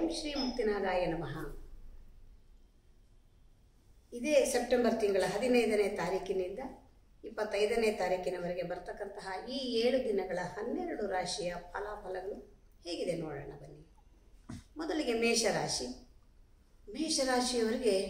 ಶ್ರೀ ಮುಕ್ತಿನಾಗಾಯ ನಮಃ ಇದೇ ಸೆಪ್ಟೆಂಬರ್ ತಿಂಗಳ ಹದಿನೈದನೇ ತಾರೀಕಿನಿಂದ ಇಪ್ಪತ್ತೈದನೇ ತಾರೀಕಿನವರೆಗೆ ಬರ್ತಕ್ಕಂತಹ ಈ ಏಳು ದಿನಗಳ ಹನ್ನೆರಡು ರಾಶಿಯ ಫಲಾಫಲಗಳು ಹೇಗಿದೆ ನೋಡೋಣ ಬನ್ನಿ ಮೊದಲಿಗೆ ಮೇಷರಾಶಿ ಮೇಷರಾಶಿಯವರಿಗೆ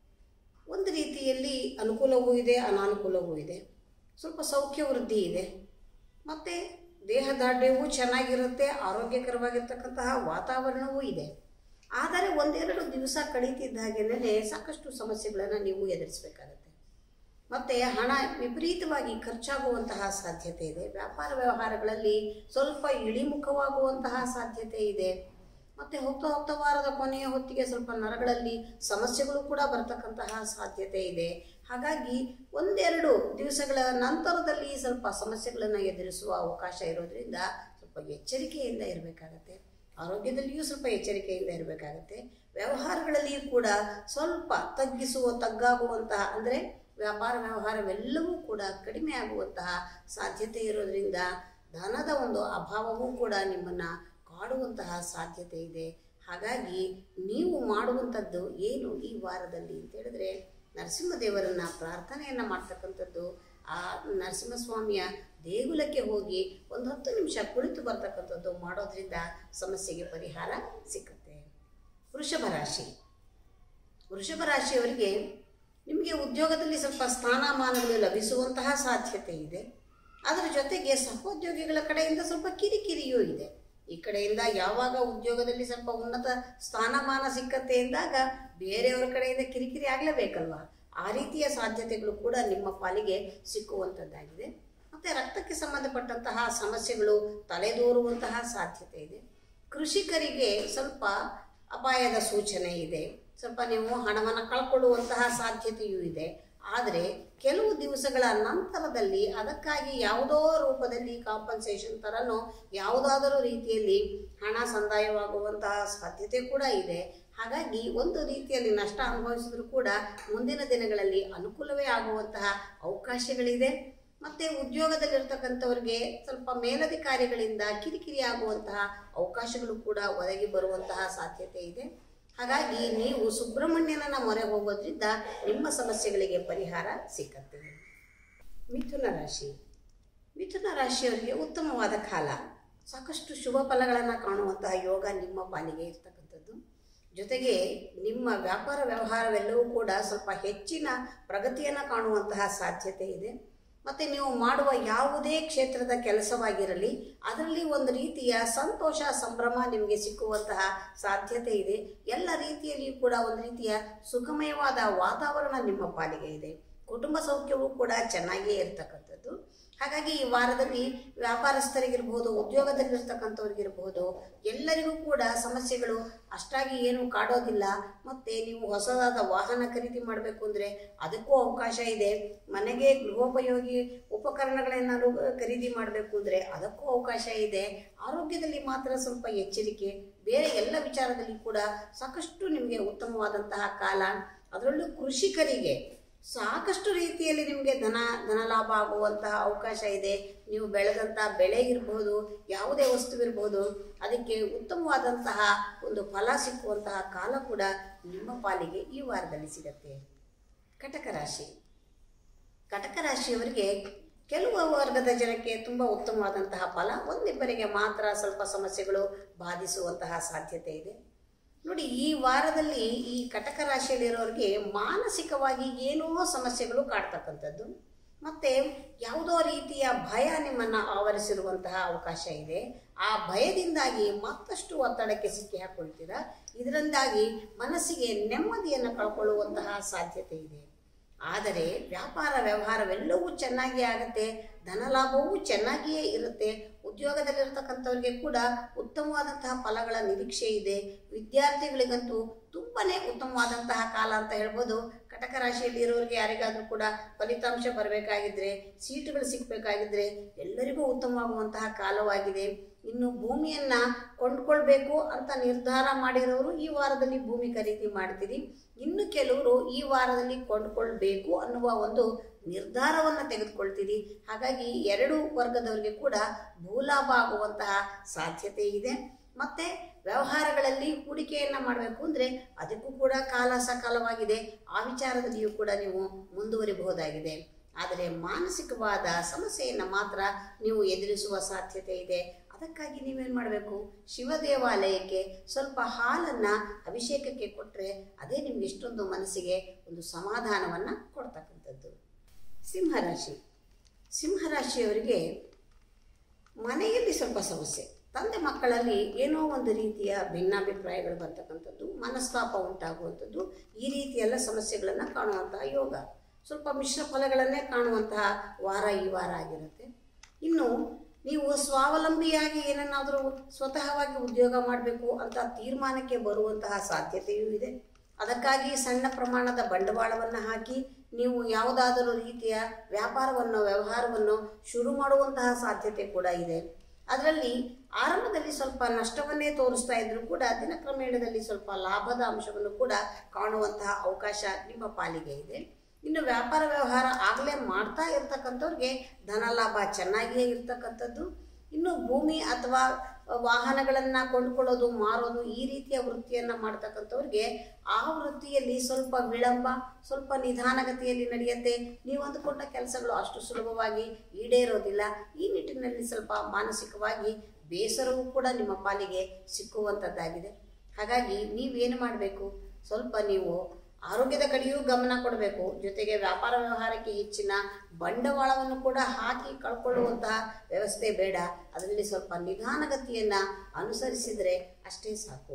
ಒಂದು ರೀತಿಯಲ್ಲಿ ಅನುಕೂಲವೂ ಇದೆ ಅನಾನುಕೂಲವೂ ಇದೆ ಸ್ವಲ್ಪ ಸೌಖ್ಯ ವೃದ್ಧಿ ಇದೆ ಮತ್ತು ದೇಹದಾಢ್ಯವೂ ಚೆನ್ನಾಗಿರುತ್ತೆ ಆರೋಗ್ಯಕರವಾಗಿರ್ತಕ್ಕಂತಹ ವಾತಾವರಣವೂ ಇದೆ ಆದರೆ ಒಂದೆರಡು ದಿವಸ ಕಳೀತಿದ್ದ ಹಾಗೇನೆ ಸಾಕಷ್ಟು ಸಮಸ್ಯೆಗಳನ್ನು ನೀವು ಎದುರಿಸಬೇಕಾಗತ್ತೆ ಮತ್ತು ಹಣ ವಿಪರೀತವಾಗಿ ಖರ್ಚಾಗುವಂತಹ ಸಾಧ್ಯತೆ ಇದೆ ವ್ಯಾಪಾರ ವ್ಯವಹಾರಗಳಲ್ಲಿ ಸ್ವಲ್ಪ ಇಳಿಮುಖವಾಗುವಂತಹ ಸಾಧ್ಯತೆ ಇದೆ ಮತ್ತು ಹೋಗ್ತಾ ಹೋಗ್ತಾ ವಾರದ ಕೊನೆಯ ಹೊತ್ತಿಗೆ ಸ್ವಲ್ಪ ನರಗಳಲ್ಲಿ ಸಮಸ್ಯೆಗಳು ಕೂಡ ಬರ್ತಕ್ಕಂತಹ ಸಾಧ್ಯತೆ ಇದೆ ಹಾಗಾಗಿ ಒಂದೆರಡು ದಿವಸಗಳ ನಂತರದಲ್ಲಿ ಸ್ವಲ್ಪ ಸಮಸ್ಯೆಗಳನ್ನು ಎದುರಿಸುವ ಅವಕಾಶ ಇರೋದ್ರಿಂದ ಸ್ವಲ್ಪ ಎಚ್ಚರಿಕೆಯಿಂದ ಇರಬೇಕಾಗತ್ತೆ ಆರೋಗ್ಯದಲ್ಲಿಯೂ ಸ್ವಲ್ಪ ಎಚ್ಚರಿಕೆಯಿಂದ ಇರಬೇಕಾಗತ್ತೆ ವ್ಯವಹಾರಗಳಲ್ಲಿಯೂ ಕೂಡ ಸ್ವಲ್ಪ ತಗ್ಗಿಸುವ ತಗ್ಗಾಗುವಂತಹ ಅಂದರೆ ವ್ಯಾಪಾರ ವ್ಯವಹಾರವೆಲ್ಲವೂ ಕೂಡ ಕಡಿಮೆ ಆಗುವಂತಹ ಸಾಧ್ಯತೆ ಇರೋದ್ರಿಂದ ಧನದ ಒಂದು ಅಭಾವವೂ ಕೂಡ ನಿಮ್ಮನ್ನು ಕಾಡುವಂತಹ ಸಾಧ್ಯತೆ ಇದೆ ಹಾಗಾಗಿ ನೀವು ಮಾಡುವಂಥದ್ದು ಏನು ಈ ವಾರದಲ್ಲಿ ಅಂತ ಹೇಳಿದ್ರೆ ನರಸಿಂಹದೇವರನ್ನ ಪ್ರಾರ್ಥನೆಯನ್ನು ಮಾಡ್ತಕ್ಕಂಥದ್ದು ಆ ನರಸಿಂಹಸ್ವಾಮಿಯ ದೇಗುಲಕ್ಕೆ ಹೋಗಿ ಒಂದು ಹತ್ತು ನಿಮಿಷ ಕುಳಿತು ಬರ್ತಕ್ಕಂಥದ್ದು ಮಾಡೋದ್ರಿಂದ ಸಮಸ್ಯೆಗೆ ಪರಿಹಾರ ಸಿಕ್ಕುತ್ತೆ ವೃಷಭ ರಾಶಿ ವೃಷಭ ರಾಶಿಯವರಿಗೆ ನಿಮಗೆ ಉದ್ಯೋಗದಲ್ಲಿ ಸ್ವಲ್ಪ ಸ್ಥಾನಮಾನಗಳು ಲಭಿಸುವಂತಹ ಸಾಧ್ಯತೆ ಇದೆ ಅದರ ಜೊತೆಗೆ ಸಹೋದ್ಯೋಗಿಗಳ ಕಡೆಯಿಂದ ಸ್ವಲ್ಪ ಕಿರಿಕಿರಿಯೂ ಇದೆ ಈ ಕಡೆಯಿಂದ ಯಾವಾಗ ಉದ್ಯೋಗದಲ್ಲಿ ಸ್ವಲ್ಪ ಉನ್ನತ ಸ್ಥಾನಮಾನ ಸಿಕ್ಕತ್ತೆ ಎಂದಾಗ ಬೇರೆಯವರ ಕಡೆಯಿಂದ ಕಿರಿಕಿರಿ ಆಗಲೇಬೇಕಲ್ವಾ ಆ ರೀತಿಯ ಸಾಧ್ಯತೆಗಳು ಕೂಡ ನಿಮ್ಮ ಪಾಲಿಗೆ ಸಿಕ್ಕುವಂಥದ್ದಾಗಿದೆ ಮತ್ತು ರಕ್ತಕ್ಕೆ ಸಂಬಂಧಪಟ್ಟಂತಹ ಸಮಸ್ಯೆಗಳು ತಲೆದೋರುವಂತಹ ಸಾಧ್ಯತೆ ಇದೆ ಕೃಷಿಕರಿಗೆ ಸ್ವಲ್ಪ ಅಪಾಯದ ಸೂಚನೆ ಇದೆ ಸ್ವಲ್ಪ ನೀವು ಹಣವನ್ನು ಕಳ್ಕೊಳ್ಳುವಂತಹ ಸಾಧ್ಯತೆಯೂ ಇದೆ ಆದರೆ ಕೆಲವು ದಿವಸಗಳ ನಂತರದಲ್ಲಿ ಅದಕ್ಕಾಗಿ ಯಾವುದೋ ರೂಪದಲ್ಲಿ ಕಾಂಪನ್ಸೇಷನ್ ಥರನೋ ಯಾವುದಾದರೂ ರೀತಿಯಲ್ಲಿ ಹಣ ಸಂದಾಯವಾಗುವಂತಹ ಸಾಧ್ಯತೆ ಕೂಡ ಇದೆ ಹಾಗಾಗಿ ಒಂದು ರೀತಿಯಲ್ಲಿ ನಷ್ಟ ಅನುಭವಿಸಿದ್ರು ಕೂಡ ಮುಂದಿನ ದಿನಗಳಲ್ಲಿ ಅನುಕೂಲವೇ ಆಗುವಂತಹ ಅವಕಾಶಗಳಿದೆ ಮತ್ತು ಉದ್ಯೋಗದಲ್ಲಿರ್ತಕ್ಕಂಥವ್ರಿಗೆ ಸ್ವಲ್ಪ ಮೇಲಧಿಕಾರಿಗಳಿಂದ ಕಿರಿಕಿರಿ ಆಗುವಂತಹ ಅವಕಾಶಗಳು ಕೂಡ ಒದಗಿ ಬರುವಂತಹ ಸಾಧ್ಯತೆ ಇದೆ ಹಾಗಾಗಿ ನೀವು ಸುಬ್ರಹ್ಮಣ್ಯನನ್ನ ಮೊರೆ ಹೋಗೋದ್ರಿಂದ ನಿಮ್ಮ ಸಮಸ್ಯೆಗಳಿಗೆ ಪರಿಹಾರ ಸಿಕ್ಕತ್ತದೆ ಮಿಥುನ ರಾಶಿ ಮಿಥುನ ರಾಶಿಯವರಿಗೆ ಉತ್ತಮವಾದ ಕಾಲ ಸಾಕಷ್ಟು ಶುಭ ಫಲಗಳನ್ನು ಕಾಣುವಂತಹ ಯೋಗ ನಿಮ್ಮ ಪಾಲಿಗೆ ಇರ್ತಕ್ಕಂಥದ್ದು ಜೊತೆಗೆ ನಿಮ್ಮ ವ್ಯಾಪಾರ ವ್ಯವಹಾರವೆಲ್ಲವೂ ಕೂಡ ಸ್ವಲ್ಪ ಹೆಚ್ಚಿನ ಪ್ರಗತಿಯನ್ನು ಕಾಣುವಂತಹ ಸಾಧ್ಯತೆ ಇದೆ ಮತ್ತು ನೀವು ಮಾಡುವ ಯಾವುದೇ ಕ್ಷೇತ್ರದ ಕೆಲಸವಾಗಿರಲಿ ಅದರಲ್ಲಿ ಒಂದು ರೀತಿಯ ಸಂತೋಷ ಸಂಭ್ರಮ ನಿಮಗೆ ಸಿಕ್ಕುವಂತಹ ಸಾಧ್ಯತೆ ಇದೆ ಎಲ್ಲ ರೀತಿಯಲ್ಲಿಯೂ ಕೂಡ ಒಂದು ರೀತಿಯ ಸುಖಮಯವಾದ ವಾತಾವರಣ ನಿಮ್ಮ ಪಾಲಿಗೆ ಇದೆ ಕುಟುಂಬ ಸೌಖ್ಯವೂ ಕೂಡ ಚೆನ್ನಾಗಿಯೇ ಇರ್ತಕ್ಕಂಥದ್ದು ಹಾಗಾಗಿ ಈ ವಾರದಲ್ಲಿ ವ್ಯಾಪಾರಸ್ಥರಿಗಿರ್ಬೋದು ಉದ್ಯೋಗದಲ್ಲಿರ್ತಕ್ಕಂಥವ್ರಿಗಿರ್ಬೋದು ಎಲ್ಲರಿಗೂ ಕೂಡ ಸಮಸ್ಯೆಗಳು ಅಷ್ಟಾಗಿ ಏನು ಕಾಡೋದಿಲ್ಲ ಮತ್ತು ನೀವು ಹೊಸದಾದ ವಾಹನ ಖರೀದಿ ಮಾಡಬೇಕು ಅಂದರೆ ಅದಕ್ಕೂ ಅವಕಾಶ ಇದೆ ಮನೆಗೆ ಗೃಹೋಪಯೋಗಿ ಉಪಕರಣಗಳೇನಾದ್ರು ಖರೀದಿ ಮಾಡಬೇಕು ಅಂದರೆ ಅದಕ್ಕೂ ಅವಕಾಶ ಇದೆ ಆರೋಗ್ಯದಲ್ಲಿ ಮಾತ್ರ ಸ್ವಲ್ಪ ಎಚ್ಚರಿಕೆ ಬೇರೆ ಎಲ್ಲ ವಿಚಾರದಲ್ಲಿ ಕೂಡ ಸಾಕಷ್ಟು ನಿಮಗೆ ಉತ್ತಮವಾದಂತಹ ಕಾಲ ಅದರಲ್ಲೂ ಕೃಷಿಕರಿಗೆ ಸಾಕಷ್ಟು ರೀತಿಯಲ್ಲಿ ನಿಮಗೆ ಧನ ಧನ ಲಾಭ ಆಗುವಂತಹ ಅವಕಾಶ ಇದೆ ನೀವು ಬೆಳೆದಂತಹ ಬೆಳೆ ಇರ್ಬೋದು ಯಾವುದೇ ವಸ್ತು ಇರ್ಬೋದು ಅದಕ್ಕೆ ಉತ್ತಮವಾದಂತಹ ಒಂದು ಫಲ ಸಿಕ್ಕುವಂತಹ ಕಾಲ ಕೂಡ ನಿಮ್ಮ ಪಾಲಿಗೆ ಈ ವಾರದಲ್ಲಿ ಸಿಗತ್ತೆ ಕಟಕ ರಾಶಿ ಕಟಕ ರಾಶಿಯವರಿಗೆ ಕೆಲವು ವರ್ಗದ ಜನಕ್ಕೆ ತುಂಬ ಉತ್ತಮವಾದಂತಹ ಫಲ ಒಂದಿಬ್ಬರಿಗೆ ಮಾತ್ರ ಸ್ವಲ್ಪ ಸಮಸ್ಯೆಗಳು ಬಾಧಿಸುವಂತಹ ಸಾಧ್ಯತೆ ಇದೆ ನೋಡಿ ಈ ವಾರದಲ್ಲಿ ಈ ಕಟಕ ರಾಶಿಯಲ್ಲಿರೋರಿಗೆ ಮಾನಸಿಕವಾಗಿ ಏನೋ ಸಮಸ್ಯೆಗಳು ಕಾಡ್ತಕ್ಕಂಥದ್ದು ಮತ್ತು ಯಾವುದೋ ರೀತಿಯ ಭಯ ನಿಮ್ಮನ್ನು ಆವರಿಸಿರುವಂತಹ ಅವಕಾಶ ಇದೆ ಆ ಭಯದಿಂದಾಗಿ ಮತ್ತಷ್ಟು ಒತ್ತಡಕ್ಕೆ ಸಿಕ್ಕಿ ಹಾಕೊಳ್ತೀರ ಇದರಿಂದಾಗಿ ಮನಸ್ಸಿಗೆ ನೆಮ್ಮದಿಯನ್ನು ಕಳ್ಕೊಳ್ಳುವಂತಹ ಸಾಧ್ಯತೆ ಇದೆ ಆದರೆ ವ್ಯಾಪಾರ ವ್ಯವಹಾರವೆಲ್ಲವೂ ಚೆನ್ನಾಗಿ ಆಗುತ್ತೆ ಧನಲಾಭವೂ ಚೆನ್ನಾಗಿಯೇ ಇರುತ್ತೆ ಉದ್ಯೋಗದಲ್ಲಿರ್ತಕ್ಕಂಥವ್ರಿಗೆ ಕೂಡ ಉತ್ತಮವಾದಂತಹ ಫಲಗಳ ನಿರೀಕ್ಷೆ ಇದೆ ವಿದ್ಯಾರ್ಥಿಗಳಿಗಂತೂ ತುಂಬನೇ ಉತ್ತಮವಾದಂತಹ ಕಾಲ ಅಂತ ಹೇಳ್ಬೋದು ಕಟಕ ರಾಶಿಯಲ್ಲಿ ಇರೋರಿಗೆ ಯಾರಿಗಾದರೂ ಕೂಡ ಫಲಿತಾಂಶ ಬರಬೇಕಾಗಿದ್ರೆ ಸೀಟುಗಳು ಸಿಗಬೇಕಾಗಿದ್ರೆ ಎಲ್ಲರಿಗೂ ಉತ್ತಮವಾಗುವಂತಹ ಕಾಲವಾಗಿದೆ ಇನ್ನು ಭೂಮಿಯನ್ನ ಕೊಂಡ್ಕೊಳ್ಬೇಕು ಅಂತ ನಿರ್ಧಾರ ಮಾಡಿರೋರು ಈ ವಾರದಲ್ಲಿ ಭೂಮಿ ಖರೀದಿ ಮಾಡ್ತೀರಿ ಇನ್ನು ಕೆಲವರು ಈ ವಾರದಲ್ಲಿ ಕೊಂಡ್ಕೊಳ್ಬೇಕು ಅನ್ನುವ ಒಂದು ನಿರ್ಧಾರವನ್ನು ತೆಗೆದುಕೊಳ್ತೀರಿ ಹಾಗಾಗಿ ಎರಡು ವರ್ಗದವರಿಗೆ ಕೂಡ ಭೂಲಾಭ ಆಗುವಂತಹ ಸಾಧ್ಯತೆ ಇದೆ ಮತ್ತು ವ್ಯವಹಾರಗಳಲ್ಲಿ ಹೂಡಿಕೆಯನ್ನು ಮಾಡಬೇಕು ಅಂದರೆ ಅದಕ್ಕೂ ಕೂಡ ಕಾಲ ಸಕಾಲವಾಗಿದೆ ಆ ವಿಚಾರದಲ್ಲಿಯೂ ಕೂಡ ನೀವು ಮುಂದುವರಿಬಹುದಾಗಿದೆ ಆದರೆ ಮಾನಸಿಕವಾದ ಸಮಸ್ಯೆಯನ್ನು ಮಾತ್ರ ನೀವು ಎದುರಿಸುವ ಸಾಧ್ಯತೆ ಇದೆ ಅದಕ್ಕಾಗಿ ನೀವೇನು ಮಾಡಬೇಕು ಶಿವ ದೇವಾಲಯಕ್ಕೆ ಸ್ವಲ್ಪ ಹಾಲನ್ನು ಅಭಿಷೇಕಕ್ಕೆ ಕೊಟ್ಟರೆ ಅದೇ ನಿಮ್ಗೆ ಇಷ್ಟೊಂದು ಮನಸ್ಸಿಗೆ ಒಂದು ಸಮಾಧಾನವನ್ನು ಕೊಡ್ತಕ್ಕಂಥದ್ದು ಸಿಂಹರಾಶಿ ಸಿಂಹರಾಶಿಯವರಿಗೆ ಮನೆಯಲ್ಲಿ ಸ್ವಲ್ಪ ಸಮಸ್ಯೆ ತಂದೆ ಮಕ್ಕಳಲ್ಲಿ ಏನೋ ಒಂದು ರೀತಿಯ ಭಿನ್ನಾಭಿಪ್ರಾಯಗಳು ಬರ್ತಕ್ಕಂಥದ್ದು ಮನಸ್ತಾಪ ಉಂಟಾಗುವಂಥದ್ದು ಈ ರೀತಿಯೆಲ್ಲ ಸಮಸ್ಯೆಗಳನ್ನು ಕಾಣುವಂತಹ ಯೋಗ ಸ್ವಲ್ಪ ಮಿಶ್ರ ಫಲಗಳನ್ನೇ ಕಾಣುವಂತಹ ವಾರ ಈ ವಾರ ಆಗಿರುತ್ತೆ ಇನ್ನು ನೀವು ಸ್ವಾವಲಂಬಿಯಾಗಿ ಏನನ್ನಾದರೂ ಸ್ವತಃವಾಗಿ ಉದ್ಯೋಗ ಮಾಡಬೇಕು ಅಂತ ತೀರ್ಮಾನಕ್ಕೆ ಬರುವಂತಹ ಸಾಧ್ಯತೆಯೂ ಇದೆ ಅದಕ್ಕಾಗಿ ಸಣ್ಣ ಪ್ರಮಾಣದ ಬಂಡವಾಳವನ್ನು ಹಾಕಿ ನೀವು ಯಾವುದಾದರೂ ರೀತಿಯ ವ್ಯಾಪಾರವನ್ನು ವ್ಯವಹಾರವನ್ನು ಶುರು ಮಾಡುವಂತಹ ಸಾಧ್ಯತೆ ಕೂಡ ಇದೆ ಅದರಲ್ಲಿ ಆರಂಭದಲ್ಲಿ ಸ್ವಲ್ಪ ನಷ್ಟವನ್ನೇ ತೋರಿಸ್ತಾ ಇದ್ರೂ ಕೂಡ ದಿನಕ್ರಮೇಣದಲ್ಲಿ ಸ್ವಲ್ಪ ಲಾಭದ ಅಂಶವನ್ನು ಕೂಡ ಕಾಣುವಂತಹ ಅವಕಾಶ ನಿಮ್ಮ ಪಾಲಿಗೆ ಇದೆ ಇನ್ನು ವ್ಯಾಪಾರ ವ್ಯವಹಾರ ಆಗಲೇ ಮಾಡ್ತಾ ಇರ್ತಕ್ಕಂಥವ್ರಿಗೆ ಧನ ಲಾಭ ಚೆನ್ನಾಗಿಯೇ ಇರ್ತಕ್ಕಂಥದ್ದು ಇನ್ನು ಭೂಮಿ ಅಥವಾ ವಾಹನಗಳನ್ನು ಕೊಂಡ್ಕೊಳ್ಳೋದು ಮಾರೋದು ಈ ರೀತಿಯ ವೃತ್ತಿಯನ್ನು ಮಾಡ್ತಕ್ಕಂಥವ್ರಿಗೆ ಆ ವೃತ್ತಿಯಲ್ಲಿ ಸ್ವಲ್ಪ ವಿಳಂಬ ಸ್ವಲ್ಪ ನಿಧಾನಗತಿಯಲ್ಲಿ ನಡೆಯುತ್ತೆ ನೀವು ಅಂದುಕೊಂಡ ಕೆಲಸಗಳು ಅಷ್ಟು ಸುಲಭವಾಗಿ ಈಡೇರೋದಿಲ್ಲ ಈ ನಿಟ್ಟಿನಲ್ಲಿ ಸ್ವಲ್ಪ ಮಾನಸಿಕವಾಗಿ ಬೇಸರವೂ ಕೂಡ ನಿಮ್ಮ ಪಾಲಿಗೆ ಸಿಕ್ಕುವಂಥದ್ದಾಗಿದೆ ಹಾಗಾಗಿ ನೀವೇನು ಮಾಡಬೇಕು ಸ್ವಲ್ಪ ನೀವು ಆರೋಗ್ಯದ ಕಡೆಯೂ ಗಮನ ಕೊಡಬೇಕು ಜೊತೆಗೆ ವ್ಯಾಪಾರ ವ್ಯವಹಾರಕ್ಕೆ ಹೆಚ್ಚಿನ ಬಂಡವಾಳವನ್ನು ಕೂಡ ಹಾಕಿ ಕಳ್ಕೊಳ್ಳುವಂತಹ ವ್ಯವಸ್ಥೆ ಬೇಡ ಅದರಲ್ಲಿ ಸ್ವಲ್ಪ ನಿಧಾನಗತಿಯನ್ನು ಅನುಸರಿಸಿದರೆ ಅಷ್ಟೇ ಸಾಕು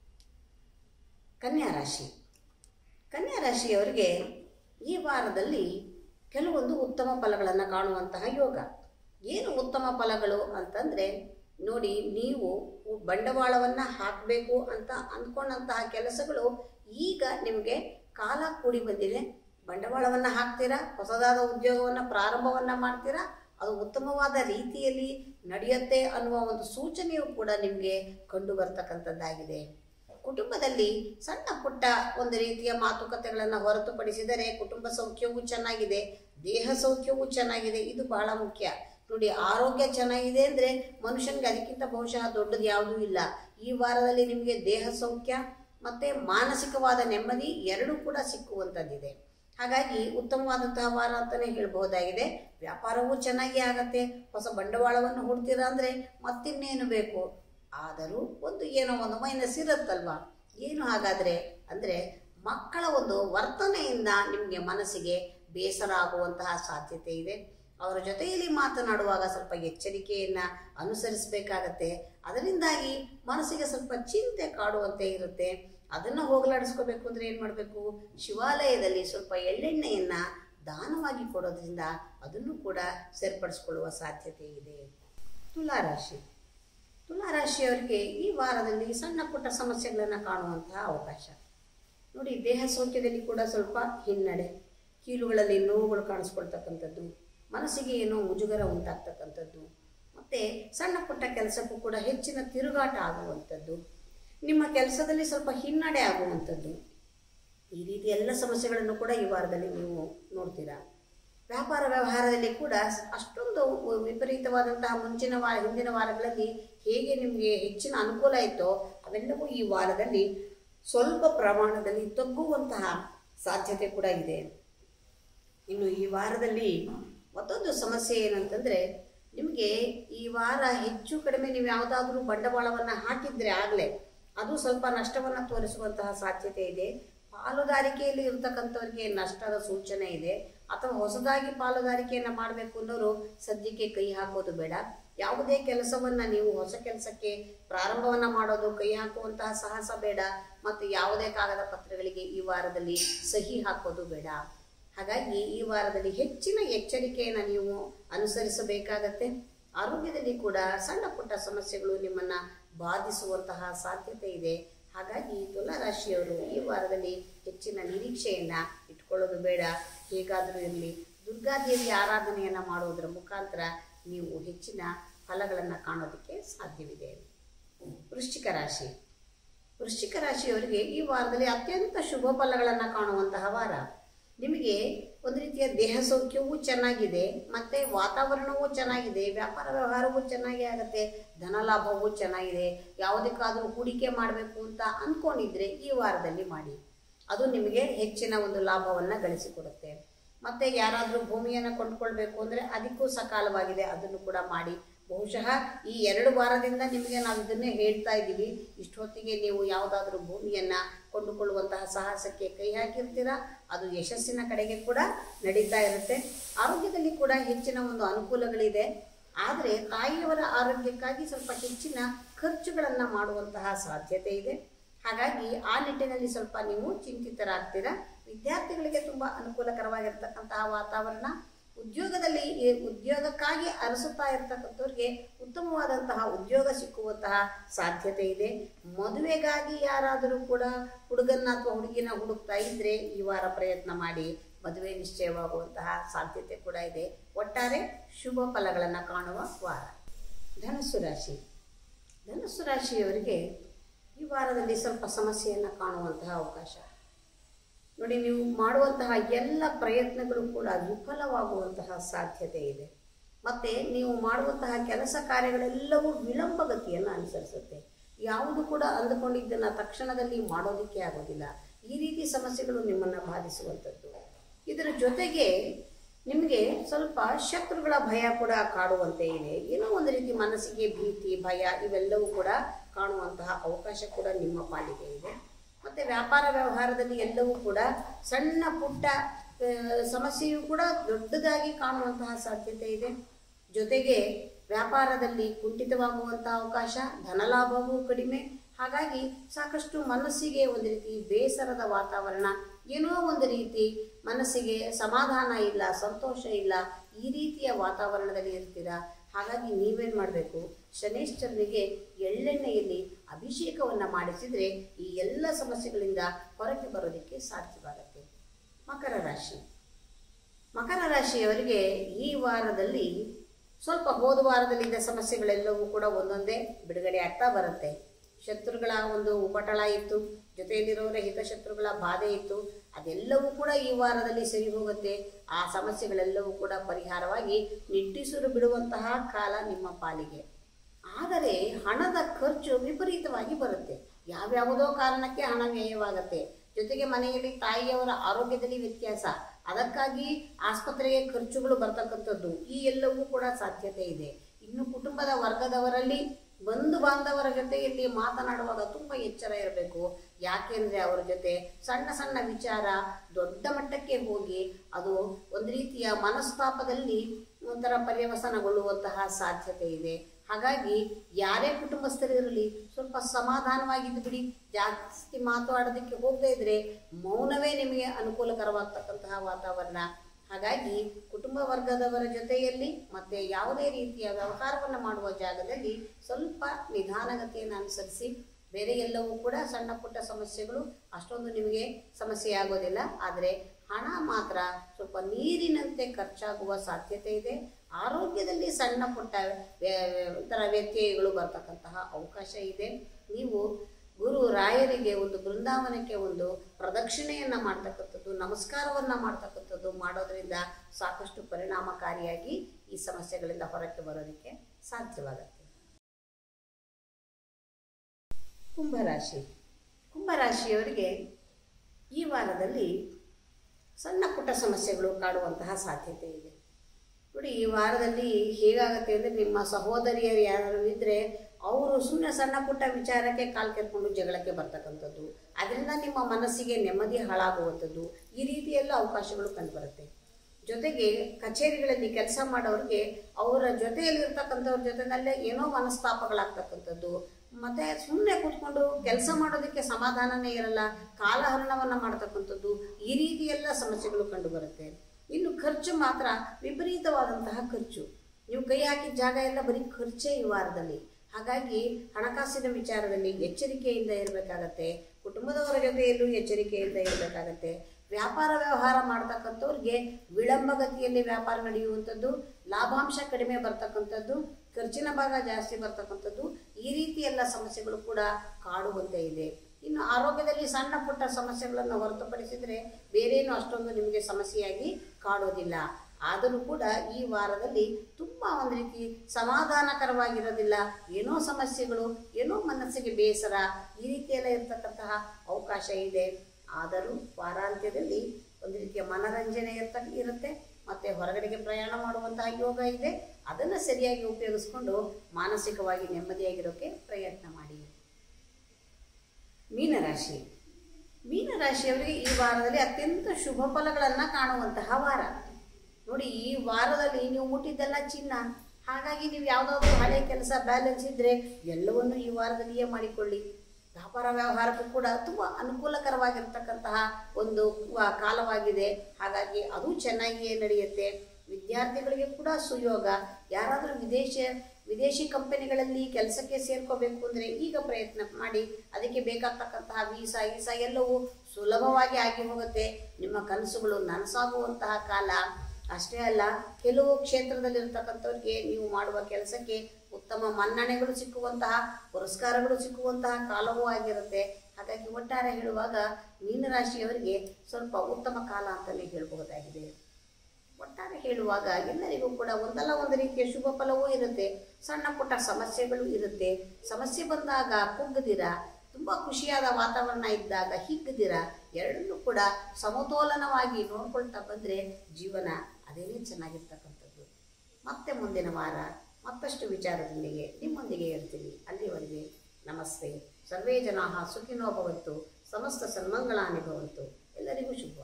ಕನ್ಯಾ ರಾಶಿ ಕನ್ಯಾ ರಾಶಿಯವರಿಗೆ ಈ ವಾರದಲ್ಲಿ ಕೆಲವೊಂದು ಉತ್ತಮ ಫಲಗಳನ್ನು ಕಾಣುವಂತಹ ಯೋಗ ಏನು ಉತ್ತಮ ಫಲಗಳು ಅಂತಂದರೆ ನೋಡಿ ನೀವು ಬಂಡವಾಳವನ್ನು ಹಾಕಬೇಕು ಅಂತ ಅಂದ್ಕೊಂಡಂತಹ ಕೆಲಸಗಳು ಈಗ ನಿಮಗೆ ಕಾಲ ಕೂಡಿ ಬಂದಿದೆ ಬಂಡವಾಳವನ್ನು ಹಾಕ್ತೀರಾ ಹೊಸದಾದ ಉದ್ಯೋಗವನ್ನು ಪ್ರಾರಂಭವನ್ನು ಮಾಡ್ತೀರಾ ಅದು ಉತ್ತಮವಾದ ರೀತಿಯಲ್ಲಿ ನಡೆಯುತ್ತೆ ಅನ್ನುವ ಒಂದು ಸೂಚನೆಯು ಕೂಡ ನಿಮಗೆ ಕಂಡು ಬರ್ತಕ್ಕಂಥದ್ದಾಗಿದೆ ಕುಟುಂಬದಲ್ಲಿ ಸಣ್ಣ ಪುಟ್ಟ ಒಂದು ರೀತಿಯ ಮಾತುಕತೆಗಳನ್ನು ಹೊರತುಪಡಿಸಿದರೆ ಕುಟುಂಬ ಸೌಖ್ಯವೂ ಚೆನ್ನಾಗಿದೆ ದೇಹ ಸೌಖ್ಯವೂ ಚೆನ್ನಾಗಿದೆ ಇದು ಬಹಳ ಮುಖ್ಯ ನೋಡಿ ಆರೋಗ್ಯ ಚೆನ್ನಾಗಿದೆ ಅಂದರೆ ಮನುಷ್ಯನಿಗೆ ಅದಕ್ಕಿಂತ ಬಹುಶಃ ದೊಡ್ಡದು ಯಾವುದೂ ಇಲ್ಲ ಈ ವಾರದಲ್ಲಿ ನಿಮಗೆ ದೇಹ ಸೌಖ್ಯ ಮತ್ತು ಮಾನಸಿಕವಾದ ನೆಮ್ಮದಿ ಎರಡೂ ಕೂಡ ಸಿಕ್ಕುವಂಥದ್ದಿದೆ ಹಾಗಾಗಿ ಉತ್ತಮವಾದಂತಹ ವಾರ ಅಂತಲೇ ಹೇಳ್ಬಹುದಾಗಿದೆ ವ್ಯಾಪಾರವೂ ಚೆನ್ನಾಗಿ ಆಗತ್ತೆ ಹೊಸ ಬಂಡವಾಳವನ್ನು ಹೂಡ್ತೀರಾ ಅಂದರೆ ಮತ್ತಿನ್ನೇನು ಬೇಕು ಆದರೂ ಒಂದು ಏನೋ ಒಂದು ಮೈನಸ್ ಇರುತ್ತಲ್ವಾ ಏನು ಹಾಗಾದರೆ ಅಂದರೆ ಮಕ್ಕಳ ಒಂದು ವರ್ತನೆಯಿಂದ ನಿಮಗೆ ಮನಸ್ಸಿಗೆ ಬೇಸರ ಆಗುವಂತಹ ಸಾಧ್ಯತೆ ಇದೆ ಅವರ ಜೊತೆಯಲ್ಲಿ ಮಾತನಾಡುವಾಗ ಸ್ವಲ್ಪ ಎಚ್ಚರಿಕೆಯನ್ನು ಅನುಸರಿಸಬೇಕಾಗತ್ತೆ ಅದರಿಂದಾಗಿ ಮನಸ್ಸಿಗೆ ಸ್ವಲ್ಪ ಚಿಂತೆ ಕಾಡುವಂತೆ ಇರುತ್ತೆ ಅದನ್ನು ಹೋಗಲಾಡಿಸ್ಕೋಬೇಕು ಅಂದರೆ ಏನು ಮಾಡಬೇಕು ಶಿವಾಲಯದಲ್ಲಿ ಸ್ವಲ್ಪ ಎಳ್ಳೆಣ್ಣೆಯನ್ನು ದಾನವಾಗಿ ಕೊಡೋದ್ರಿಂದ ಅದನ್ನು ಕೂಡ ಸರಿಪಡಿಸ್ಕೊಳ್ಳುವ ಸಾಧ್ಯತೆ ಇದೆ ತುಲಾರಾಶಿ ತುಲಾರಾಶಿಯವರಿಗೆ ಈ ವಾರದಲ್ಲಿ ಸಣ್ಣ ಪುಟ್ಟ ಸಮಸ್ಯೆಗಳನ್ನು ಕಾಣುವಂತಹ ಅವಕಾಶ ನೋಡಿ ದೇಹ ಸೌಖ್ಯದಲ್ಲಿ ಕೂಡ ಸ್ವಲ್ಪ ಹಿನ್ನಡೆ ಕೀಲುಗಳಲ್ಲಿ ನೋವುಗಳು ಕಾಣಿಸ್ಕೊಳ್ತಕ್ಕಂಥದ್ದು ಮನಸ್ಸಿಗೆ ಏನೋ ಮುಜುಗರ ಉಂಟಾಗ್ತಕ್ಕಂಥದ್ದು ಮತ್ತು ಸಣ್ಣ ಪುಟ್ಟ ಕೆಲಸಕ್ಕೂ ಕೂಡ ಹೆಚ್ಚಿನ ತಿರುಗಾಟ ಆಗುವಂಥದ್ದು ನಿಮ್ಮ ಕೆಲಸದಲ್ಲಿ ಸ್ವಲ್ಪ ಹಿನ್ನಡೆ ಆಗುವಂಥದ್ದು ಈ ರೀತಿ ಎಲ್ಲ ಸಮಸ್ಯೆಗಳನ್ನು ಕೂಡ ಈ ವಾರದಲ್ಲಿ ನೀವು ನೋಡ್ತೀರಾ ವ್ಯಾಪಾರ ವ್ಯವಹಾರದಲ್ಲಿ ಕೂಡ ಅಷ್ಟೊಂದು ವಿಪರೀತವಾದಂತಹ ಮುಂಚಿನ ವಾರ ಹಿಂದಿನ ವಾರಗಳಲ್ಲಿ ಹೇಗೆ ನಿಮಗೆ ಹೆಚ್ಚಿನ ಅನುಕೂಲ ಇತ್ತೋ ಅವೆಲ್ಲವೂ ಈ ವಾರದಲ್ಲಿ ಸ್ವಲ್ಪ ಪ್ರಮಾಣದಲ್ಲಿ ತಗ್ಗುವಂತಹ ಸಾಧ್ಯತೆ ಕೂಡ ಇದೆ ಇನ್ನು ಈ ವಾರದಲ್ಲಿ ಮತ್ತೊಂದು ಸಮಸ್ಯೆ ಏನಂತಂದರೆ ನಿಮಗೆ ಈ ವಾರ ಹೆಚ್ಚು ಕಡಿಮೆ ನೀವು ಯಾವುದಾದ್ರೂ ಬಂಡವಾಳವನ್ನು ಹಾಕಿದ್ರೆ ಆಗಲೇ ಅದು ಸ್ವಲ್ಪ ನಷ್ಟವನ್ನು ತೋರಿಸುವಂತಹ ಸಾಧ್ಯತೆ ಇದೆ ಪಾಲುದಾರಿಕೆಯಲ್ಲಿ ಇರತಕ್ಕಂಥವ್ರಿಗೆ ನಷ್ಟದ ಸೂಚನೆ ಇದೆ ಅಥವಾ ಹೊಸದಾಗಿ ಪಾಲುದಾರಿಕೆಯನ್ನು ಮಾಡಬೇಕು ಅನ್ನೋರು ಸದ್ಯಕ್ಕೆ ಕೈ ಹಾಕೋದು ಬೇಡ ಯಾವುದೇ ಕೆಲಸವನ್ನು ನೀವು ಹೊಸ ಕೆಲಸಕ್ಕೆ ಪ್ರಾರಂಭವನ್ನು ಮಾಡೋದು ಕೈ ಹಾಕುವಂತಹ ಸಾಹಸ ಬೇಡ ಮತ್ತು ಯಾವುದೇ ಕಾಗದ ಪತ್ರಗಳಿಗೆ ಈ ವಾರದಲ್ಲಿ ಸಹಿ ಹಾಕೋದು ಬೇಡ ಹಾಗಾಗಿ ಈ ವಾರದಲ್ಲಿ ಹೆಚ್ಚಿನ ಎಚ್ಚರಿಕೆಯನ್ನು ನೀವು ಅನುಸರಿಸಬೇಕಾಗತ್ತೆ ಆರೋಗ್ಯದಲ್ಲಿ ಕೂಡ ಸಣ್ಣ ಪುಟ್ಟ ಸಮಸ್ಯೆಗಳು ನಿಮ್ಮನ್ನು ಬಾಧಿಸುವಂತಹ ಸಾಧ್ಯತೆ ಇದೆ ಹಾಗಾಗಿ ತುಲಾರಾಶಿಯವರು ಈ ವಾರದಲ್ಲಿ ಹೆಚ್ಚಿನ ನಿರೀಕ್ಷೆಯನ್ನು ಇಟ್ಕೊಳ್ಳೋದು ಬೇಡ ಹೇಗಾದರೂ ಇರಲಿ ದುರ್ಗಾದೇವಿ ಆರಾಧನೆಯನ್ನು ಮಾಡುವುದರ ಮುಖಾಂತರ ನೀವು ಹೆಚ್ಚಿನ ಫಲಗಳನ್ನು ಕಾಣೋದಕ್ಕೆ ಸಾಧ್ಯವಿದೆ ವೃಶ್ಚಿಕ ರಾಶಿ ವೃಶ್ಚಿಕ ರಾಶಿಯವರಿಗೆ ಈ ವಾರದಲ್ಲಿ ಅತ್ಯಂತ ಶುಭ ಫಲಗಳನ್ನು ಕಾಣುವಂತಹ ವಾರ ನಿಮಗೆ ಒಂದು ರೀತಿಯ ದೇಹ ಸೌಖ್ಯವೂ ಚೆನ್ನಾಗಿದೆ ಮತ್ತು ವಾತಾವರಣವೂ ಚೆನ್ನಾಗಿದೆ ವ್ಯಾಪಾರ ವ್ಯವಹಾರವೂ ಚೆನ್ನಾಗಿ ಆಗುತ್ತೆ ಧನಲಾಭವೂ ಚೆನ್ನಾಗಿದೆ ಯಾವುದಕ್ಕಾದರೂ ಹೂಡಿಕೆ ಮಾಡಬೇಕು ಅಂತ ಅಂದ್ಕೊಂಡಿದ್ರೆ ಈ ವಾರದಲ್ಲಿ ಮಾಡಿ ಅದು ನಿಮಗೆ ಹೆಚ್ಚಿನ ಒಂದು ಲಾಭವನ್ನು ಗಳಿಸಿಕೊಡುತ್ತೆ ಮತ್ತು ಯಾರಾದರೂ ಭೂಮಿಯನ್ನು ಕೊಂಡ್ಕೊಳ್ಬೇಕು ಅಂದರೆ ಅದಕ್ಕೂ ಸಕಾಲವಾಗಿದೆ ಅದನ್ನು ಕೂಡ ಮಾಡಿ ಬಹುಶಃ ಈ ಎರಡು ವಾರದಿಂದ ನಿಮಗೆ ನಾವು ಇದನ್ನೇ ಹೇಳ್ತಾ ಇದ್ದೀವಿ ಇಷ್ಟೊತ್ತಿಗೆ ನೀವು ಯಾವುದಾದ್ರೂ ಭೂಮಿಯನ್ನು ಕೊಂಡುಕೊಳ್ಳುವಂತಹ ಸಾಹಸಕ್ಕೆ ಕೈ ಹಾಕಿರ್ತೀರಾ ಅದು ಯಶಸ್ಸಿನ ಕಡೆಗೆ ಕೂಡ ನಡೀತಾ ಇರುತ್ತೆ ಆರೋಗ್ಯದಲ್ಲಿ ಕೂಡ ಹೆಚ್ಚಿನ ಒಂದು ಅನುಕೂಲಗಳಿದೆ ಆದರೆ ತಾಯಿಯವರ ಆರೋಗ್ಯಕ್ಕಾಗಿ ಸ್ವಲ್ಪ ಹೆಚ್ಚಿನ ಖರ್ಚುಗಳನ್ನು ಮಾಡುವಂತಹ ಸಾಧ್ಯತೆ ಇದೆ ಹಾಗಾಗಿ ಆ ನಿಟ್ಟಿನಲ್ಲಿ ಸ್ವಲ್ಪ ನೀವು ಚಿಂತಿತರಾಗ್ತೀರಾ ವಿದ್ಯಾರ್ಥಿಗಳಿಗೆ ತುಂಬ ಅನುಕೂಲಕರವಾಗಿರ್ತಕ್ಕಂತಹ ವಾತಾವರಣ ಉದ್ಯೋಗದಲ್ಲಿ ಈ ಉದ್ಯೋಗಕ್ಕಾಗಿ ಅರಸುತ್ತಾ ಇರತಕ್ಕಂಥವ್ರಿಗೆ ಉತ್ತಮವಾದಂತಹ ಉದ್ಯೋಗ ಸಿಕ್ಕುವಂತಹ ಸಾಧ್ಯತೆ ಇದೆ ಮದುವೆಗಾಗಿ ಯಾರಾದರೂ ಕೂಡ ಹುಡುಗನ್ನ ಅಥವಾ ಹುಡುಗಿನ ಹುಡುಕ್ತಾ ಇದ್ರೆ ಈ ವಾರ ಪ್ರಯತ್ನ ಮಾಡಿ ಮದುವೆ ನಿಶ್ಚಯವಾಗುವಂತಹ ಸಾಧ್ಯತೆ ಕೂಡ ಇದೆ ಒಟ್ಟಾರೆ ಶುಭ ಫಲಗಳನ್ನು ಕಾಣುವ ವಾರ ಧನಸ್ಸು ರಾಶಿ ಧನಸ್ಸು ರಾಶಿಯವರಿಗೆ ಈ ವಾರದಲ್ಲಿ ಸ್ವಲ್ಪ ಸಮಸ್ಯೆಯನ್ನು ಕಾಣುವಂತಹ ಅವಕಾಶ ನೋಡಿ ನೀವು ಮಾಡುವಂತಹ ಎಲ್ಲ ಪ್ರಯತ್ನಗಳು ಕೂಡ ವಿಫಲವಾಗುವಂತಹ ಸಾಧ್ಯತೆ ಇದೆ ಮತ್ತು ನೀವು ಮಾಡುವಂತಹ ಕೆಲಸ ಕಾರ್ಯಗಳೆಲ್ಲವೂ ವಿಳಂಬಗತಿಯನ್ನು ಅನುಸರಿಸುತ್ತೆ ಯಾವುದು ಕೂಡ ಅಂದುಕೊಂಡಿದ್ದನ್ನು ತಕ್ಷಣದಲ್ಲಿ ಮಾಡೋದಕ್ಕೆ ಆಗೋದಿಲ್ಲ ಈ ರೀತಿ ಸಮಸ್ಯೆಗಳು ನಿಮ್ಮನ್ನು ಬಾಧಿಸುವಂಥದ್ದು ಇದರ ಜೊತೆಗೆ ನಿಮಗೆ ಸ್ವಲ್ಪ ಶತ್ರುಗಳ ಭಯ ಕೂಡ ಕಾಡುವಂತೆ ಇದೆ ಏನೋ ಒಂದು ರೀತಿ ಮನಸ್ಸಿಗೆ ಭೀತಿ ಭಯ ಇವೆಲ್ಲವೂ ಕೂಡ ಕಾಣುವಂತಹ ಅವಕಾಶ ಕೂಡ ನಿಮ್ಮ ಪಾಲಿಗೆ ಇದೆ ಮತ್ತು ವ್ಯಾಪಾರ ವ್ಯವಹಾರದಲ್ಲಿ ಎಲ್ಲವೂ ಕೂಡ ಸಣ್ಣ ಪುಟ್ಟ ಆ, ಸಮಸ್ಯೆಯು ಕೂಡ ದೊಡ್ಡದಾಗಿ ಕಾಣುವಂತಹ ಸಾಧ್ಯತೆ ಇದೆ ಜೊತೆಗೆ ವ್ಯಾಪಾರದಲ್ಲಿ ಕುಂಠಿತವಾಗುವಂತಹ ಅವಕಾಶ ಧನಲಾಭವೂ ಕಡಿಮೆ ಹಾಗಾಗಿ ಸಾಕಷ್ಟು ಮನಸ್ಸಿಗೆ ಒಂದು ರೀತಿ ಬೇಸರದ ವಾತಾವರಣ ಏನೋ ಒಂದು ರೀತಿ ಮನಸ್ಸಿಗೆ ಸಮಾಧಾನ ಇಲ್ಲ ಸಂತೋಷ ಇಲ್ಲ ಈ ರೀತಿಯ ವಾತಾವರಣದಲ್ಲಿ ಇರ್ತೀರಾ ಹಾಗಾಗಿ ನೀವೇನು ಮಾಡಬೇಕು ಶನೇಶ್ವರನಿಗೆ ಎಳ್ಳೆಣ್ಣೆಯಲ್ಲಿ ಅಭಿಷೇಕವನ್ನು ಮಾಡಿಸಿದರೆ ಈ ಎಲ್ಲ ಸಮಸ್ಯೆಗಳಿಂದ ಹೊರಗೆ ಬರೋದಕ್ಕೆ ಸಾಧ್ಯವಾಗುತ್ತೆ ಮಕರ ರಾಶಿ ಮಕರ ರಾಶಿಯವರಿಗೆ ಈ ವಾರದಲ್ಲಿ ಸ್ವಲ್ಪ ಹೋದ ವಾರದಲ್ಲಿದ್ದ ಸಮಸ್ಯೆಗಳೆಲ್ಲವೂ ಕೂಡ ಒಂದೊಂದೇ ಬಿಡುಗಡೆ ಆಗ್ತಾ ಬರುತ್ತೆ ಶತ್ರುಗಳ ಒಂದು ಉಪಟಳ ಇತ್ತು ಜೊತೆಯಲ್ಲಿರೋರ ಹಿತಶತ್ರುಗಳ ಬಾಧೆ ಇತ್ತು ಅದೆಲ್ಲವೂ ಕೂಡ ಈ ವಾರದಲ್ಲಿ ಸರಿ ಹೋಗುತ್ತೆ ಆ ಸಮಸ್ಯೆಗಳೆಲ್ಲವೂ ಕೂಡ ಪರಿಹಾರವಾಗಿ ನಿಟ್ಟುಸಿರು ಬಿಡುವಂತಹ ಕಾಲ ನಿಮ್ಮ ಪಾಲಿಗೆ ಆದರೆ ಹಣದ ಖರ್ಚು ವಿಪರೀತವಾಗಿ ಬರುತ್ತೆ ಯಾವ್ಯಾವುದೋ ಕಾರಣಕ್ಕೆ ಹಣ ವ್ಯಯವಾಗುತ್ತೆ ಜೊತೆಗೆ ಮನೆಯಲ್ಲಿ ತಾಯಿಯವರ ಆರೋಗ್ಯದಲ್ಲಿ ವ್ಯತ್ಯಾಸ ಅದಕ್ಕಾಗಿ ಆಸ್ಪತ್ರೆಗೆ ಖರ್ಚುಗಳು ಬರ್ತಕ್ಕಂಥದ್ದು ಈ ಎಲ್ಲವೂ ಕೂಡ ಸಾಧ್ಯತೆ ಇದೆ ಇನ್ನು ಕುಟುಂಬದ ವರ್ಗದವರಲ್ಲಿ ಬಂಧು ಬಾಂಧವರ ಜೊತೆಯಲ್ಲಿ ಮಾತನಾಡುವಾಗ ತುಂಬ ಎಚ್ಚರ ಇರಬೇಕು ಯಾಕೆಂದರೆ ಅವರ ಜೊತೆ ಸಣ್ಣ ಸಣ್ಣ ವಿಚಾರ ದೊಡ್ಡ ಮಟ್ಟಕ್ಕೆ ಹೋಗಿ ಅದು ಒಂದು ರೀತಿಯ ಮನಸ್ತಾಪದಲ್ಲಿ ಒಂಥರ ಪರ್ಯವಸನಗೊಳ್ಳುವಂತಹ ಸಾಧ್ಯತೆ ಇದೆ ಹಾಗಾಗಿ ಯಾರೇ ಕುಟುಂಬಸ್ಥರಿರಲಿ ಸ್ವಲ್ಪ ಸಮಾಧಾನವಾಗಿದ್ದು ಬಿಡಿ ಜಾಸ್ತಿ ಮಾತಾಡೋದಕ್ಕೆ ಹೋಗದೇ ಇದ್ರೆ ಮೌನವೇ ನಿಮಗೆ ಅನುಕೂಲಕರವಾಗ್ತಕ್ಕಂತಹ ವಾತಾವರಣ ಹಾಗಾಗಿ ಕುಟುಂಬ ವರ್ಗದವರ ಜೊತೆಯಲ್ಲಿ ಮತ್ತೆ ಯಾವುದೇ ರೀತಿಯ ವ್ಯವಹಾರವನ್ನು ಮಾಡುವ ಜಾಗದಲ್ಲಿ ಸ್ವಲ್ಪ ನಿಧಾನಗತಿಯನ್ನು ಅನುಸರಿಸಿ ಬೇರೆ ಎಲ್ಲವೂ ಕೂಡ ಸಣ್ಣ ಪುಟ್ಟ ಸಮಸ್ಯೆಗಳು ಅಷ್ಟೊಂದು ನಿಮಗೆ ಸಮಸ್ಯೆ ಆಗೋದಿಲ್ಲ ಆದರೆ ಹಣ ಮಾತ್ರ ಸ್ವಲ್ಪ ನೀರಿನಂತೆ ಖರ್ಚಾಗುವ ಸಾಧ್ಯತೆ ಇದೆ ಆರೋಗ್ಯದಲ್ಲಿ ಸಣ್ಣ ಪುಟ್ಟ ವ್ಯ- ಒಂಥರ ವ್ಯತ್ಯಯಗಳು ಬರ್ತಕ್ಕಂತಹ ಅವಕಾಶ ಇದೆ ನೀವು ಗುರು ರಾಯರಿಗೆ ಒಂದು ಬೃಂದಾವನಕ್ಕೆ ಒಂದು ಪ್ರದಕ್ಷಿಣೆಯನ್ನು ಮಾಡ್ತಕ್ಕಂಥದ್ದು ನಮಸ್ಕಾರವನ್ನು ಮಾಡ್ತಕ್ಕಂಥದ್ದು ಮಾಡೋದ್ರಿಂದ ಸಾಕಷ್ಟು ಪರಿಣಾಮಕಾರಿಯಾಗಿ ಈ ಸಮಸ್ಯೆಗಳಿಂದ ಹೊರಕ್ಕೆ ಬರೋದಕ್ಕೆ ಸಾಧ್ಯವಾಗುತ್ತೆ ಕುಂಭರಾಶಿ ಕುಂಭರಾಶಿಯವರಿಗೆ ಈ ವಾರದಲ್ಲಿ ಸಣ್ಣ ಪುಟ್ಟ ಸಮಸ್ಯೆಗಳು ಕಾಡುವಂತಹ ಸಾಧ್ಯತೆ ಇದೆ ನೋಡಿ ಈ ವಾರದಲ್ಲಿ ಹೇಗಾಗುತ್ತೆ ಅಂದರೆ ನಿಮ್ಮ ಸಹೋದರಿಯರು ಯಾರು ಇದ್ದರೆ ಅವರು ಸುಮ್ಮನೆ ಸಣ್ಣ ಪುಟ್ಟ ವಿಚಾರಕ್ಕೆ ಕಾಲು ಕೆರ್ಕೊಂಡು ಜಗಳಕ್ಕೆ ಬರ್ತಕ್ಕಂಥದ್ದು ಅದರಿಂದ ನಿಮ್ಮ ಮನಸ್ಸಿಗೆ ನೆಮ್ಮದಿ ಹಾಳಾಗುವಂಥದ್ದು ಈ ರೀತಿ ಎಲ್ಲ ಅವಕಾಶಗಳು ಕಂಡುಬರುತ್ತೆ ಜೊತೆಗೆ ಕಚೇರಿಗಳಲ್ಲಿ ಕೆಲಸ ಮಾಡೋರಿಗೆ ಅವರ ಜೊತೆಯಲ್ಲಿರ್ತಕ್ಕಂಥವ್ರ ಜೊತೆನಲ್ಲೇ ಏನೋ ಮನಸ್ತಾಪಗಳಾಗ್ತಕ್ಕಂಥದ್ದು ಮತ್ತೆ ಸುಮ್ಮನೆ ಕೂತ್ಕೊಂಡು ಕೆಲಸ ಮಾಡೋದಕ್ಕೆ ಸಮಾಧಾನನೇ ಇರಲ್ಲ ಕಾಲಹರಣವನ್ನು ಮಾಡ್ತಕ್ಕಂಥದ್ದು ಈ ರೀತಿ ಎಲ್ಲ ಸಮಸ್ಯೆಗಳು ಕಂಡುಬರುತ್ತೆ ಇನ್ನು ಖರ್ಚು ಮಾತ್ರ ವಿಪರೀತವಾದಂತಹ ಖರ್ಚು ನೀವು ಕೈ ಹಾಕಿದ ಜಾಗ ಎಲ್ಲ ಬರೀ ಖರ್ಚೇ ಈ ವಾರದಲ್ಲಿ ಹಾಗಾಗಿ ಹಣಕಾಸಿನ ವಿಚಾರದಲ್ಲಿ ಎಚ್ಚರಿಕೆಯಿಂದ ಇರಬೇಕಾಗತ್ತೆ ಕುಟುಂಬದವರ ಜೊತೆಯಲ್ಲೂ ಎಚ್ಚರಿಕೆಯಿಂದ ಇರಬೇಕಾಗತ್ತೆ ವ್ಯಾಪಾರ ವ್ಯವಹಾರ ಮಾಡ್ತಕ್ಕಂಥವ್ರಿಗೆ ವಿಳಂಬಗತಿಯಲ್ಲಿ ವ್ಯಾಪಾರ ನಡೆಯುವಂಥದ್ದು ಲಾಭಾಂಶ ಕಡಿಮೆ ಬರ್ತಕ್ಕಂಥದ್ದು ಖರ್ಚಿನ ಭಾಗ ಜಾಸ್ತಿ ಬರ್ತಕ್ಕಂಥದ್ದು ಈ ರೀತಿ ಎಲ್ಲ ಸಮಸ್ಯೆಗಳು ಕೂಡ ಕಾಡುವಂತೆ ಇದೆ ಇನ್ನು ಆರೋಗ್ಯದಲ್ಲಿ ಸಣ್ಣ ಪುಟ್ಟ ಸಮಸ್ಯೆಗಳನ್ನು ಹೊರತುಪಡಿಸಿದರೆ ಬೇರೇನು ಅಷ್ಟೊಂದು ನಿಮಗೆ ಸಮಸ್ಯೆಯಾಗಿ ಕಾಡೋದಿಲ್ಲ ಆದರೂ ಕೂಡ ಈ ವಾರದಲ್ಲಿ ತುಂಬ ಒಂದು ರೀತಿ ಸಮಾಧಾನಕರವಾಗಿರೋದಿಲ್ಲ ಏನೋ ಸಮಸ್ಯೆಗಳು ಏನೋ ಮನಸ್ಸಿಗೆ ಬೇಸರ ಈ ರೀತಿಯೆಲ್ಲ ಇರ್ತಕ್ಕಂತಹ ಅವಕಾಶ ಇದೆ ಆದರೂ ವಾರಾಂತ್ಯದಲ್ಲಿ ಒಂದು ರೀತಿಯ ಮನರಂಜನೆ ಇರ್ತ ಇರುತ್ತೆ ಮತ್ತು ಹೊರಗಡೆಗೆ ಪ್ರಯಾಣ ಮಾಡುವಂತಹ ಯೋಗ ಇದೆ ಅದನ್ನು ಸರಿಯಾಗಿ ಉಪಯೋಗಿಸ್ಕೊಂಡು ಮಾನಸಿಕವಾಗಿ ನೆಮ್ಮದಿಯಾಗಿರೋಕ್ಕೆ ಪ್ರಯತ್ನ ಮಾಡಿ ಮೀನರಾಶಿ ಮೀನರಾಶಿಯವರಿಗೆ ಈ ವಾರದಲ್ಲಿ ಅತ್ಯಂತ ಶುಭ ಫಲಗಳನ್ನು ಕಾಣುವಂತಹ ವಾರ ನೋಡಿ ಈ ವಾರದಲ್ಲಿ ನೀವು ಮುಟ್ಟಿದ್ದೆಲ್ಲ ಚಿನ್ನ ಹಾಗಾಗಿ ನೀವು ಯಾವುದಾದ್ರೂ ಹಳೆ ಕೆಲಸ ಬ್ಯಾಲೆನ್ಸ್ ಇದ್ದರೆ ಎಲ್ಲವನ್ನು ಈ ವಾರದಲ್ಲಿಯೇ ಮಾಡಿಕೊಳ್ಳಿ ವ್ಯಾಪಾರ ವ್ಯವಹಾರಕ್ಕೂ ಕೂಡ ತುಂಬ ಅನುಕೂಲಕರವಾಗಿರ್ತಕ್ಕಂತಹ ಒಂದು ವ- ಕಾಲವಾಗಿದೆ ಹಾಗಾಗಿ ಅದು ಚೆನ್ನಾಗಿಯೇ ನಡೆಯುತ್ತೆ ವಿದ್ಯಾರ್ಥಿಗಳಿಗೆ ಕೂಡ ಸುಯೋಗ ಯಾರಾದರೂ ವಿದೇಶ ವಿದೇಶಿ ಕಂಪನಿಗಳಲ್ಲಿ ಕೆಲಸಕ್ಕೆ ಸೇರ್ಕೋಬೇಕು ಅಂದರೆ ಈಗ ಪ್ರಯತ್ನ ಮಾಡಿ ಅದಕ್ಕೆ ಬೇಕಾಗ್ತಕ್ಕಂತಹ ವೀಸಾ ಗೀಸಾ ಎಲ್ಲವೂ ಸುಲಭವಾಗಿ ಆಗಿ ಹೋಗುತ್ತೆ ನಿಮ್ಮ ಕನಸುಗಳು ನನಸಾಗುವಂತಹ ಕಾಲ ಅಷ್ಟೇ ಅಲ್ಲ ಕೆಲವು ಕ್ಷೇತ್ರದಲ್ಲಿರ್ತಕ್ಕಂಥವ್ರಿಗೆ ನೀವು ಮಾಡುವ ಕೆಲಸಕ್ಕೆ ಉತ್ತಮ ಮನ್ನಣೆಗಳು ಸಿಕ್ಕುವಂತಹ ಪುರಸ್ಕಾರಗಳು ಸಿಕ್ಕುವಂತಹ ಕಾಲವೂ ಆಗಿರುತ್ತೆ ಹಾಗಾಗಿ ಒಟ್ಟಾರೆ ಹೇಳುವಾಗ ಮೀನರಾಶಿಯವರಿಗೆ ಸ್ವಲ್ಪ ಉತ್ತಮ ಕಾಲ ಅಂತಲೇ ಹೇಳಬಹುದಾಗಿದೆ ಒಟ್ಟಾರೆ ಹೇಳುವಾಗ ಎಲ್ಲರಿಗೂ ಕೂಡ ಒಂದಲ್ಲ ಒಂದು ರೀತಿಯ ಶುಭ ಫಲವೂ ಇರುತ್ತೆ ಸಣ್ಣ ಪುಟ್ಟ ಸಮಸ್ಯೆಗಳು ಇರುತ್ತೆ ಸಮಸ್ಯೆ ಬಂದಾಗ ಕುಗ್ಗದಿರ ತುಂಬ ಖುಷಿಯಾದ ವಾತಾವರಣ ಇದ್ದಾಗ ಹಿಗ್ಗದಿರ ಎರಡನ್ನೂ ಕೂಡ ಸಮತೋಲನವಾಗಿ ನೋಡ್ಕೊಳ್ತಾ ಬಂದರೆ ಜೀವನ ಅದೇನೇ ಚೆನ್ನಾಗಿರ್ತಕ್ಕಂಥದ್ದು ಮತ್ತೆ ಮುಂದಿನ ವಾರ ಮತ್ತಷ್ಟು ವಿಚಾರದೊಂದಿಗೆ ನಿಮ್ಮೊಂದಿಗೆ ಇರ್ತೀನಿ ಅಲ್ಲಿವರೆಗೆ ನಮಸ್ತೆ ಸರ್ವೇ ಜನಾಃ ಸುಖಿನೋ ಭವಂತು ಸಮಸ್ತ ಸನ್ಮಂಗಳಾನಿ ಭವಂತು ಎಲ್ಲರಿಗೂ ಶುಭ